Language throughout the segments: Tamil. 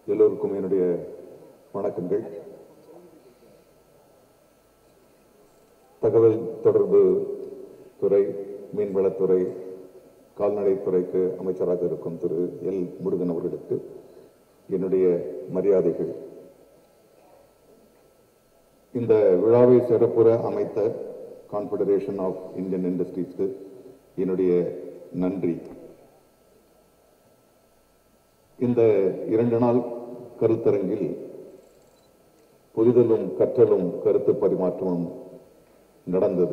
எல்லோருக்கும் என்னுடைய வணக்கங்கள் தகவல் தொடர்பு துறை மீன்வளத்துறை கால்நடைத்துறைக்கு அமைச்சராக இருக்கும் திரு எல் முருகன் அவர்களுக்கு என்னுடைய மரியாதைகள் இந்த விழாவை சிறப்புற அமைத்த கான்ஃபெடரேஷன் ஆஃப் இந்தியன் இண்டஸ்ட்ரீஸ்க்கு என்னுடைய நன்றி இந்த இரண்டு நாள் கருத்தரங்கில் புரிதலும் கற்றலும் கருத்து பரிமாற்றமும் நடந்தது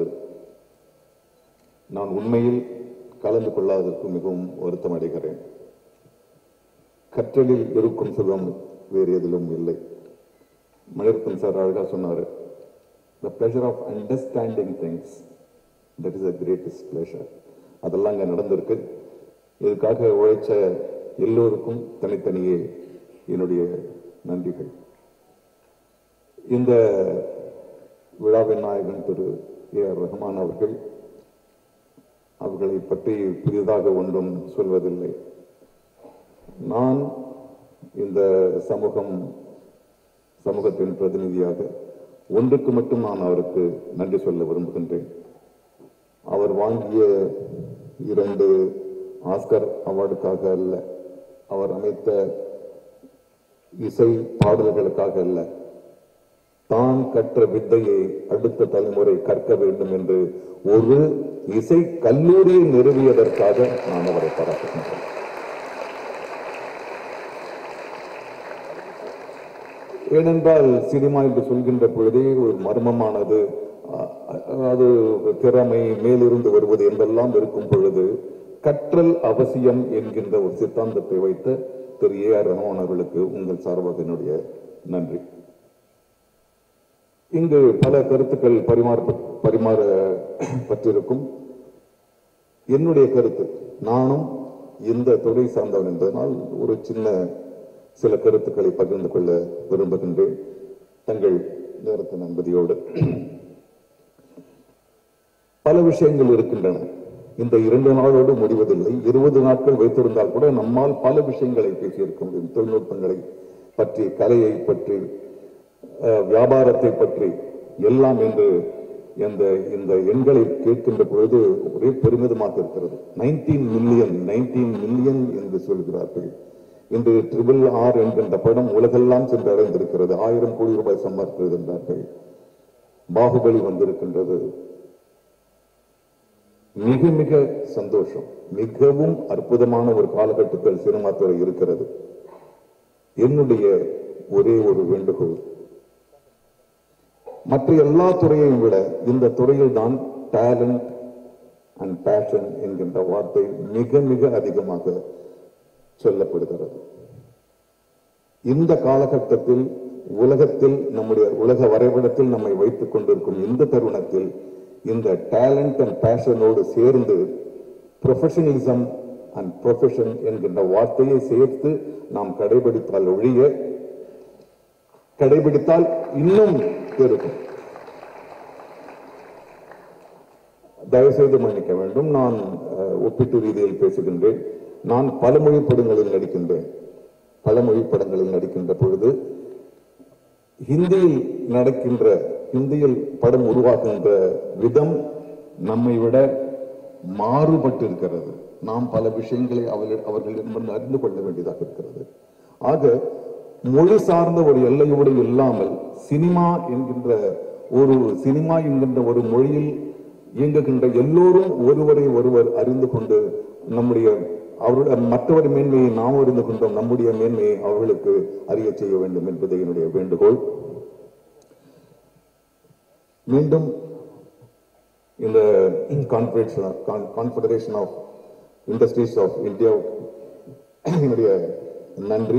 நான் உண்மையில் கலந்து கொள்ளாததற்கு மிகவும் வருத்தம் அடைகிறேன் கற்றலில் இருக்கும் சுகம் வேறு எதிலும் இல்லை மணிரத்னம் சார் அழகா சொன்னாரு the pleasure of understanding things that is a greatest pleasure அதெல்லாம் அங்க நடந்திருக்கு இதுக்காக உழைச்ச எல்லோருக்கும் தனித்தனியே என்னுடைய நன்றிகள் இந்த விழாவின் நாயகன் திரு ஏ ஆர் ரஹ்மான் அவர்கள் அவர்களை பற்றி புதிதாக ஒன்றும் சொல்வதில்லை நான் இந்த சமூகம் சமூகத்தின் பிரதிநிதியாக ஒன்றுக்கு மட்டும் நான் அவருக்கு நன்றி சொல்ல விரும்புகின்றேன் அவர் வாங்கிய இரண்டு ஆஸ்கர் அவார்டுக்காக அல்ல அவர் அமைத்த இசை பாடல்களுக்காக அல்ல தான் கற்ற வித்தையை அடுத்த தலைமுறை கற்க வேண்டும் என்று ஒரு இசை கல்லூரியை நிறுவியதற்காக நான் அவரை பாராட்டுகின்றேன் ஏனென்றால் சினிமா என்று சொல்கின்ற பொழுதே ஒரு மர்மமானது அ- அ- அது திறமை மேலிருந்து வருவது என்றெல்லாம் இருக்கும் பொழுது கற்றல் அவசியம் என்கின்ற ஒரு சித்தாந்தத்தை வைத்த திரு ஏ ஆர் ரமணன் அவர்களுக்கு உங்கள் சார்பாக என்னுடைய நன்றி இங்கு பல கருத்துக்கள் பரிமாற பரிமாறப்பட்டிருக்கும் என்னுடைய கருத்து நானும் இந்த துறை சார்ந்தவன் என்பதனால் ஒரு சின்ன சில கருத்துக்களை பகிர்ந்து கொள்ள விரும்புகின்றேன் தங்கள் நேரத்தின் அனுமதியோடு பல விஷயங்கள் இருக்கின்றன இந்த இரண்டு நாளோடு முடிவதில்லை இருபது நாட்கள் வைத்திருந்தால் கூட நம்மால் பல விஷயங்களை பேசியிருக்க முடியும் தொழில்நுட்பங்களை பற்றி கலையை பற்றி அஹ், வியாபாரத்தை பற்றி எல்லாம் என்று இந்த இந்த எண்களை கேட்கின்ற பொழுது ஒரே பெருமிதமாக இருக்கிறது நைன்டீன் மில்லியன் நைன்டீன் மில்லியன் என்று சொல்கிறார்கள் இன்று ட்ரிபிள் ஆர் என்கின்ற படம் உலகெல்லாம் சென்று அடைந்திருக்கிறது ஆயிரம் கோடி ரூபாய் சம்பாதிக்கிறது என்றார்கள் பாகுபலி வந்திருக்கின்றது மிக மிக சந்தோஷம் மிகவும் அற்புதமான ஒரு காலகட்டத்தில் சினிமா துறை இருக்கிறது என்னுடைய ஒரே ஒரு வேண்டுகோள் மற்ற எல்லா துறையையும் விட இந்த துறையில் தான் டேலண்ட் அண்ட் பேஷன் என்கின்ற வார்த்தை மிக மிக அதிகமாக சொல்லப்படுகிறது இந்த காலகட்டத்தில் உலகத்தில் நம்முடைய உலக வரைபடத்தில் நம்மை வைத்துக் கொண்டிருக்கும் இந்த தருணத்தில் இந்த டேலண்ட் அண்ட் பேஷனோடு சேர்ந்து ப்ரொஃபஷனலிசம் அண்ட் ப்ரொஃபஷன் என்கின்ற வார்த்தையை சேர்த்து நாம் கடைபிடித்தால் ஒழிய கடைபிடித்தால் இன்னும் இருக்கும் தயவுசெய்து மன்னிக்க வேண்டும் நான் அஹ், ஒப்பீட்டு ரீதியில் பேசுகின்றேன் நான் பலமொழி படங்களில் நடிக்கின்றேன் பலமொழி படங்களில் நடிக்கின்ற பொழுது ஹிந்தியில் நடக்கின்ற ஹிந்தியில் படம் உருவாக்குகின்ற விதம் நம்மை விட மாறுபட்டிருக்கிறது நாம் பல விஷயங்களை அவர்கள் அவர்களிடமிருந்து அறிந்து கொள்ள வேண்டியதாக இருக்கிறது ஆக மொழி சார்ந்த ஒரு எல்லையோடு இல்லாமல் சினிமா என்கின்ற ஒரு சினிமா என்கின்ற ஒரு மொழியில் இயங்குகின்ற எல்லோரும் ஒருவரை ஒருவர் அறிந்து கொண்டு நம்முடைய அவருடைய மற்றவர் மேன்மையை நாம் அறிந்து கொண்டோம் நம்முடைய மேன்மையை அவர்களுக்கு அறிய செய்ய வேண்டும் என்பது என்னுடைய வேண்டுகோள் மீண்டும் இந்த confederation of industries of India என்னுடைய நன்றி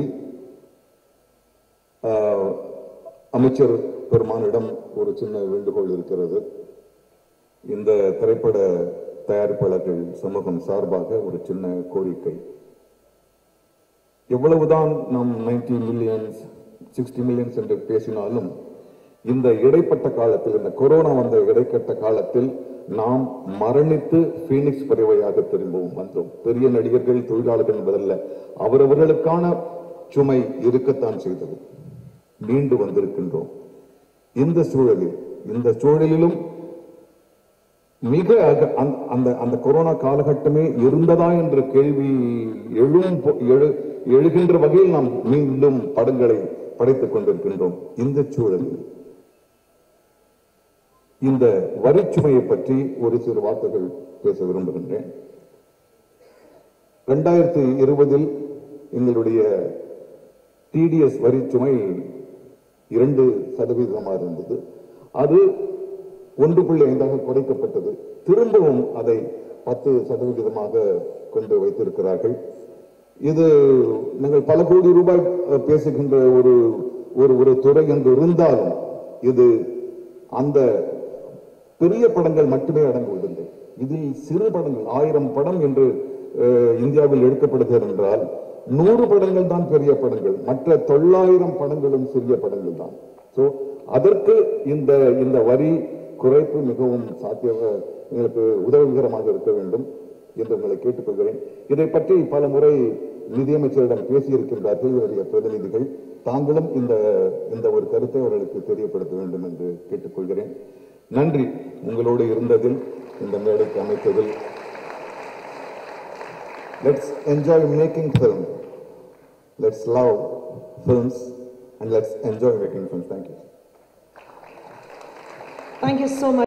ஆஹ், அமைச்சர் பெருமானிடம் ஒரு சின்ன வேண்டுகோள் இருக்கிறது இந்த திரைப்பட தயாரிப்பாளர்கள் சமூகம் சார்பாக ஒரு சின்ன கோரிக்கை எவ்வளவுதான் நாம் 90 மில்லியன்ஸ் சிக்ஸ்டி மில்லியன்ஸ் என்று பேசினாலும் இந்த இடைப்பட்ட காலத்தில் இந்த கொரோனா வந்த இடைப்பட்ட காலத்தில் நாம் மரணித்து பீனிக்ஸ் பறவையாக திரும்பவும் வந்தோம் பெரிய நடிகர்கள் தொழிலாளர்கள் என்பதல்ல அவரவர்களுக்கான சுமை இருக்கத்தான் செய்தது மீண்டு வந்திருக்கின்றோம் இந்த சூழலில் இந்த சூழலிலும் மிக அக- அந்த- அந்த அந்த கொரோனா காலகட்டமே இருந்ததா என்ற கேள்வி எழும் பொ- எழு எழுகின்ற வகையில் நாம் மீண்டும் படங்களை படைத்துக் கொண்டிருக்கின்றோம் இந்த சூழலில் இந்த வரிச்சுமையை பற்றி ஒரு சில வார்த்தைகள் பேச விரும்புகின்றேன் இரண்டாயிரத்தி இருபதில் எங்களுடைய டிடிஎஸ் வரிச்சுமை இரண்டு சதவீதமாக இருந்தது அது ஒன்று புள்ளி ஐந்தாக குறைக்கப்பட்டது திரும்பவும் அதை பத்து சதவிகிதமாக கொண்டு வைத்திருக்கிறார்கள் இது நாங்கள் பல கோடி ரூபாய் அஹ், பேசுகின்ற ஒரு ஒரு ஒரு துறை என்று இருந்தாலும் இது அந்த பெரிய படங்கள் மட்டுமே அடங்குவதில்லை இதில் சிறு படங்கள் ஆயிரம் படம் என்று அஹ், இந்தியாவில் எடுக்கப்படுகிறது என்றால் நூறு படங்கள் தான் பெரிய படங்கள் மற்ற தொள்ளாயிரம் படங்களும் சிறிய படங்கள் தான் சோ அதற்கு இந்த இந்த வரி குறைப்பு மிகவும் சாத்திய எங்களுக்கு உதவிகரமாக இருக்க வேண்டும் என்று உங்களை கேட்டுக்கொள்கிறேன் இதை பற்றி பல முறை நிதியமைச்சரிடம் பேசியிருக்கின்றார்கள் இவருடைய பிரதிநிதிகள் தாங்களும் இந்த இந்த ஒரு கருத்தை அவர்களுக்கு தெரியப்படுத்த வேண்டும் என்று கேட்டுக்கொள்கிறேன் நன்றி உங்களோடு இருந்ததில் இந்த மேடைக்கு அமைத்ததில் let's enjoy making film let's love films and let's enjoy making films thank you Thank you so much.